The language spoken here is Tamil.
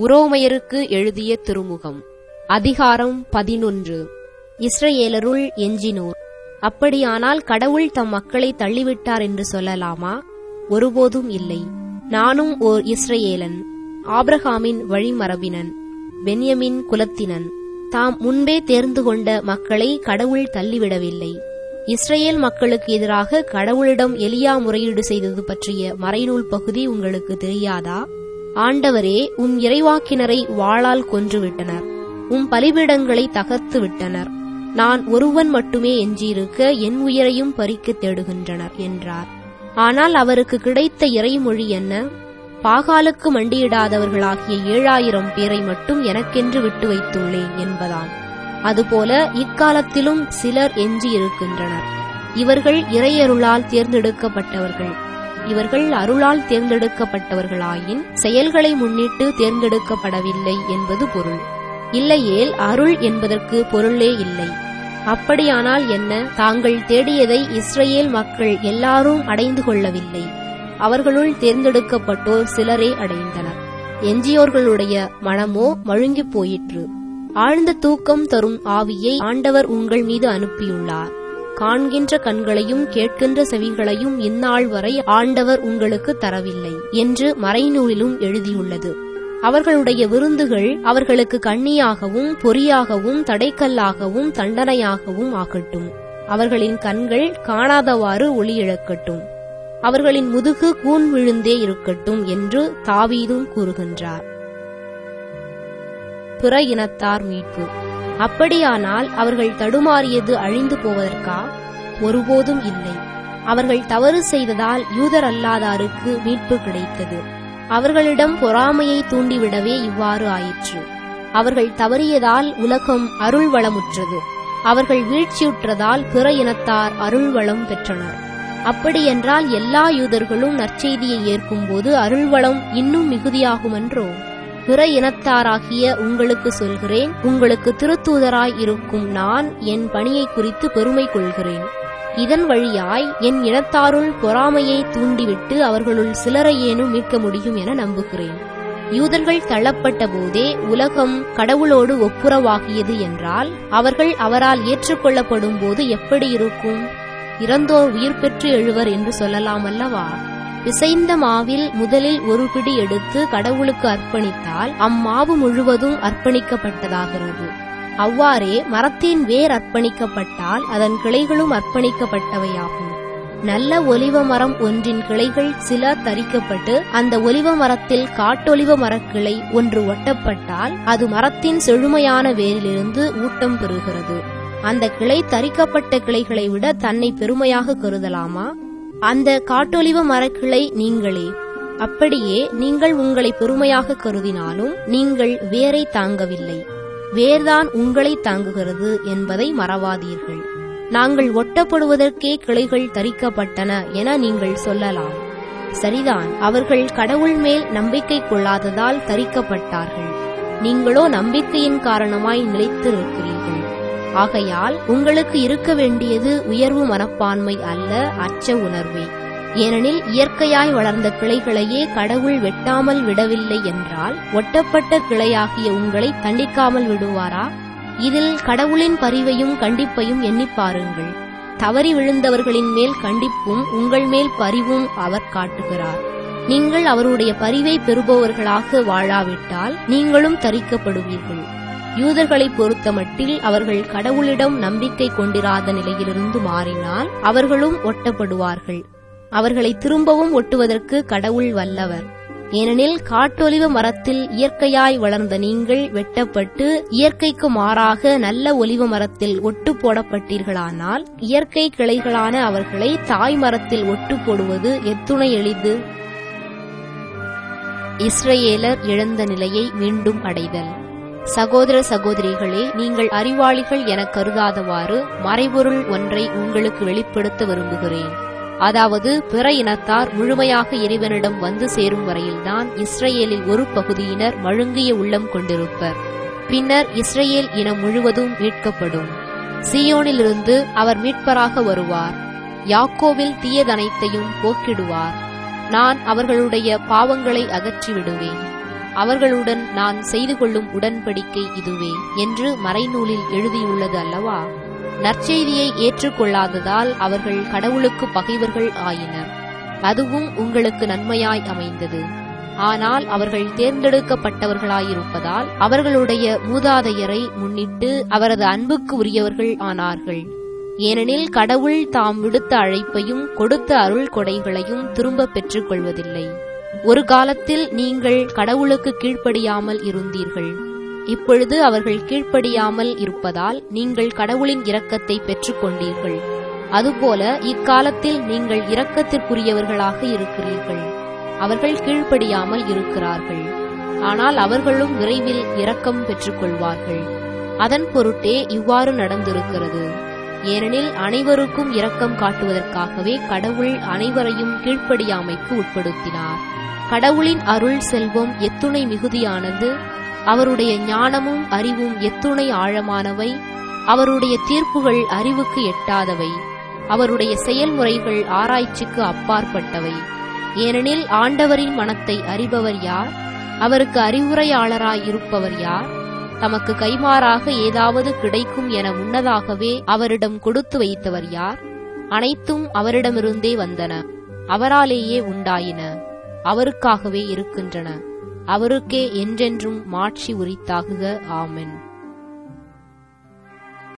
உரோமையருக்கு எழுதிய திருமுகம் அதிகாரம் பதினொன்று இஸ்ரவேலருள் எஞ்சினோர் அப்படியானால் கடவுள் தம் மக்களை தள்ளிவிட்டார் என்று சொல்லலாமா ஒருபோதும் இல்லை நானும் ஓர் இஸ்ரவேலன் ஆபிரகாமின் வழிமரபினன் பென்யமின் குலத்தினன் தாம் முன்பே தேர்ந்து கொண்ட மக்களை கடவுள் தள்ளிவிடவில்லை இஸ்ரேல் மக்களுக்கு எதிராக கடவுளிடம் எலியா முறையீடு செய்தது பற்றிய மறைநூல் பகுதி உங்களுக்கு தெரியாதா ஆண்டவரே உம் இறைவாக்கினரை வாளால் கொன்றுவிட்டனர் உம் பலிபீடங்களை தகர்த்து விட்டனர் நான் ஒருவன் மட்டுமே எஞ்சியிருக்க என் உயிரையும் பறிக்க தேடுகின்றனர் என்றார் ஆனால் அவருக்கு கிடைத்த இறைமொழி என்ன பாகாலுக்கு மண்டியிடாதவர்களாகிய ஏழாயிரம் பேரை மட்டும் எனக்கென்று விட்டு வைத்துள்ளேன் என்பதாம் அதுபோல இக்காலத்திலும் சிலர் எஞ்சி இருக்கின்றனர் இவர்கள் இறையருளால் தேர்ந்தெடுக்கப்பட்டவர்கள் இவர்கள் அருளால் தேர்ந்தெடுக்கப்பட்டவர்களாயின் செயல்களை முன்னிட்டு தேர்ந்தெடுக்கப்படவில்லை என்பது பொருள் இல்லையேல் அருள் என்பதற்கு பொருளே இல்லை அப்படியானால் என்ன தாங்கள் தேடியதை இஸ்ரேல் மக்கள் எல்லாரும் அடைந்து கொள்ளவில்லை அவர்களுள் தேர்ந்தெடுக்கப்பட்டோர் சிலரே அடைந்தனர் எஞ்சியோர்களுடைய மனமோ மழுங்கிப் போயிற்று ஆழ்ந்த தூக்கம் தரும் ஆவியை ஆண்டவர் உங்கள் மீது அனுப்பியுள்ளார் காண்கின்ற கண்களையும் கேட்கின்ற செவிகளையும் இந்நாள் வரை ஆண்டவர் உங்களுக்கு தரவில்லை என்று மறைநூலிலும் எழுதியுள்ளது அவர்களுடைய விருந்துகள் அவர்களுக்கு கண்ணியாகவும் பொறியாகவும் தடைக்கல்லாகவும் தண்டனையாகவும் ஆகட்டும் அவர்களின் கண்கள் காணாதவாறு ஒளி இழக்கட்டும் அவர்களின் முதுகு கூன் விழுந்தே இருக்கட்டும் என்று தாவீதும் கூறுகின்றார் பிற இனத்தார் மீட்பு அப்படியானால் அவர்கள் தடுமாறியது அழிந்து போவதற்கா ஒருபோதும் இல்லை அவர்கள் தவறு செய்ததால் யூதர் அல்லாதாருக்கு மீட்பு கிடைத்தது அவர்களிடம் பொறாமையை தூண்டிவிடவே இவ்வாறு ஆயிற்று அவர்கள் தவறியதால் உலகம் அருள் வளமுற்றது அவர்கள் வீழ்ச்சியுற்றதால் பிற இனத்தார் அருள் வளம் பெற்றனர் அப்படியென்றால் எல்லா யூதர்களும் நற்செய்தியை ஏற்கும்போது அருள்வளம் இன்னும் மிகுதியாகுமென்றோ பிற இனத்தாராகிய உங்களுக்கு சொல்கிறேன் உங்களுக்கு திருத்தூதராய் இருக்கும் நான் என் பணியை குறித்து பெருமை கொள்கிறேன் இதன் வழியாய் என் இனத்தாருள் பொறாமையை தூண்டிவிட்டு அவர்களுள் சிலரையேனும் மீட்க முடியும் என நம்புகிறேன் யூதர்கள் தள்ளப்பட்ட போதே உலகம் கடவுளோடு ஒப்புரவாகியது என்றால் அவர்கள் அவரால் ஏற்றுக்கொள்ளப்படும் போது எப்படி இருக்கும் இறந்தோர் உயிர் பெற்று எழுவர் என்று சொல்லலாம் அல்லவா பிசைந்த மாவில் முதலில் ஒரு பிடி எடுத்து கடவுளுக்கு அர்ப்பணித்தால் அம்மாவு முழுவதும் அர்ப்பணிக்கப்பட்டதாகிறது அவ்வாறே மரத்தின் வேர் அர்ப்பணிக்கப்பட்டால் அதன் கிளைகளும் அர்ப்பணிக்கப்பட்டவையாகும் நல்ல ஒலிவ மரம் ஒன்றின் கிளைகள் சில தரிக்கப்பட்டு அந்த ஒலிவ மரத்தில் காட்டொலிவ மரக்கிளை ஒன்று ஒட்டப்பட்டால் அது மரத்தின் செழுமையான வேரிலிருந்து ஊட்டம் பெறுகிறது அந்த கிளை தரிக்கப்பட்ட கிளைகளை விட தன்னை பெருமையாக கருதலாமா அந்த காட்டொலிவ மரக்கிளை நீங்களே அப்படியே நீங்கள் உங்களை பெருமையாக கருதினாலும் நீங்கள் வேரை தாங்கவில்லை வேர்தான் உங்களை தாங்குகிறது என்பதை மறவாதீர்கள் நாங்கள் ஒட்டப்படுவதற்கே கிளைகள் தரிக்கப்பட்டன என நீங்கள் சொல்லலாம் சரிதான் அவர்கள் கடவுள் மேல் நம்பிக்கை கொள்ளாததால் தரிக்கப்பட்டார்கள் நீங்களோ நம்பிக்கையின் காரணமாய் நிலைத்திருக்கிறீர்கள் ஆகையால் உங்களுக்கு இருக்க வேண்டியது உயர்வு மனப்பான்மை அல்ல அச்ச உணர்வே ஏனெனில் இயற்கையாய் வளர்ந்த கிளைகளையே கடவுள் வெட்டாமல் விடவில்லை என்றால் ஒட்டப்பட்ட கிளையாகிய உங்களை தண்டிக்காமல் விடுவாரா இதில் கடவுளின் பரிவையும் கண்டிப்பையும் எண்ணிப் பாருங்கள் தவறி விழுந்தவர்களின் மேல் கண்டிப்பும் உங்கள் மேல் பரிவும் அவர் காட்டுகிறார் நீங்கள் அவருடைய பரிவை பெறுபவர்களாக வாழாவிட்டால் நீங்களும் தரிக்கப்படுவீர்கள் யூதர்களை பொறுத்தமட்டில் அவர்கள் கடவுளிடம் நம்பிக்கை கொண்டிராத நிலையிலிருந்து மாறினால் அவர்களும் ஒட்டப்படுவார்கள் அவர்களை திரும்பவும் ஒட்டுவதற்கு கடவுள் வல்லவர் ஏனெனில் காட்டொலிவ மரத்தில் இயற்கையாய் வளர்ந்த நீங்கள் வெட்டப்பட்டு இயற்கைக்கு மாறாக நல்ல ஒலிவ மரத்தில் ஒட்டு போடப்பட்டீர்களானால் இயற்கை கிளைகளான அவர்களை தாய் மரத்தில் ஒட்டு போடுவது எத்துணை எளிது இஸ்ரேலர் இழந்த நிலையை மீண்டும் அடைதல் சகோதர சகோதரிகளே நீங்கள் அறிவாளிகள் என கருதாதவாறு மறைபொருள் ஒன்றை உங்களுக்கு வெளிப்படுத்த விரும்புகிறேன் அதாவது பிற இனத்தார் முழுமையாக இறைவனிடம் வந்து சேரும் வரையில்தான் இஸ்ரேலில் ஒரு பகுதியினர் மழுங்கிய உள்ளம் கொண்டிருப்பர் பின்னர் இஸ்ரேல் இனம் முழுவதும் மீட்கப்படும் சியோனிலிருந்து அவர் மீட்பராக வருவார் யாக்கோவில் தீயதனைத்தையும் போக்கிடுவார் நான் அவர்களுடைய பாவங்களை அகற்றி விடுவேன் அவர்களுடன் நான் செய்து கொள்ளும் உடன்படிக்கை இதுவே என்று மறைநூலில் எழுதியுள்ளது அல்லவா நற்செய்தியை ஏற்றுக்கொள்ளாததால் அவர்கள் கடவுளுக்கு பகைவர்கள் ஆயினர் அதுவும் உங்களுக்கு நன்மையாய் அமைந்தது ஆனால் அவர்கள் தேர்ந்தெடுக்கப்பட்டவர்களாயிருப்பதால் அவர்களுடைய மூதாதையரை முன்னிட்டு அவரது அன்புக்கு உரியவர்கள் ஆனார்கள் ஏனெனில் கடவுள் தாம் விடுத்த அழைப்பையும் கொடுத்த அருள் கொடைகளையும் திரும்ப பெற்றுக் கொள்வதில்லை ஒரு காலத்தில் நீங்கள் கடவுளுக்கு கீழ்ப்படியாமல் இருந்தீர்கள் இப்பொழுது அவர்கள் கீழ்ப்படியாமல் இருப்பதால் நீங்கள் கடவுளின் இரக்கத்தை பெற்றுக்கொண்டீர்கள் அதுபோல இக்காலத்தில் நீங்கள் இரக்கத்திற்குரியவர்களாக இருக்கிறீர்கள் அவர்கள் கீழ்ப்படியாமல் இருக்கிறார்கள் ஆனால் அவர்களும் விரைவில் இரக்கம் பெற்றுக்கொள்வார்கள் அதன் பொருட்டே இவ்வாறு நடந்திருக்கிறது ஏனெனில் அனைவருக்கும் இரக்கம் காட்டுவதற்காகவே கடவுள் அனைவரையும் கீழ்ப்படியாமைக்கு உட்படுத்தினார் கடவுளின் அருள் செல்வம் எத்துணை மிகுதியானது அவருடைய ஞானமும் அறிவும் எத்துணை ஆழமானவை அவருடைய தீர்ப்புகள் அறிவுக்கு எட்டாதவை அவருடைய செயல்முறைகள் ஆராய்ச்சிக்கு அப்பாற்பட்டவை ஏனெனில் ஆண்டவரின் மனத்தை அறிபவர் யார் அவருக்கு அறிவுரையாளராய் இருப்பவர் யார் தமக்கு கைமாறாக ஏதாவது கிடைக்கும் என முன்னதாகவே அவரிடம் கொடுத்து வைத்தவர் யார் அனைத்தும் அவரிடமிருந்தே வந்தன அவராலேயே உண்டாயின அவருக்காகவே இருக்கின்றன அவருக்கே என்றென்றும் மாட்சி உரித்தாகுக ஆமென்